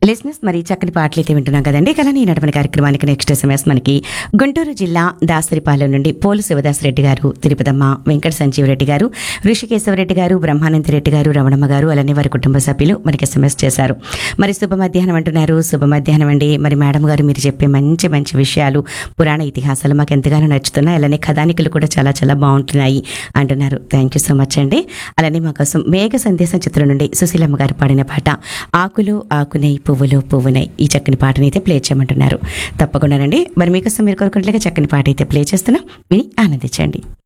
listeners మరి చక్కని పాటలు అయితే వింటున్నాం కదండి కానీ ఈనాటి కార్యక్రమానికి నెక్స్ట్ ఎస్ఎంఎస్ మనకి గుంటూరు జిల్లా దాసరిపాలెం నుండి పోలు శివదాస్ రెడ్డి గారు తిరుపతమ్మ వెంకట సంజీవరెడ్డి గారు ఋషికేశవరెడ్డి గారు బ్రహ్మానంద రెడ్డి గారు రమణమ్మ గారు అలానే వారి కుటుంబ సభ్యులు మనకి ఎస్ఎంఎస్ చేశారు మరి శుభ మధ్యాహ్నం అంటున్నారు శుభ మధ్యాహ్నం అండి మరి మేడం గారు మీరు చెప్పే మంచి మంచి విషయాలు పురాణ ఇతిహాసాలు మాకు ఎంతగానో నచ్చుతున్నాయి అలానే కథానికలు కూడా చాలా చాలా బాగుంటున్నాయి అంటున్నారు థ్యాంక్ యూ సో మచ్ అండి అలానే మా కోసం మేఘ సందేశం చిత్రం నుండి సుశీలమ్మ గారు పాడిన పాట ఆకులు ఆకునై పువ్వులు పువ్వునై ఈ చక్కని పాటని అయితే ప్లే చేయమంటున్నారు తప్పకుండానండి మరి మీకోసం మీరు కోరుకున్నట్లుగా చక్కని పాట అయితే ప్లే చేస్తున్నాం విని ఆనందించండి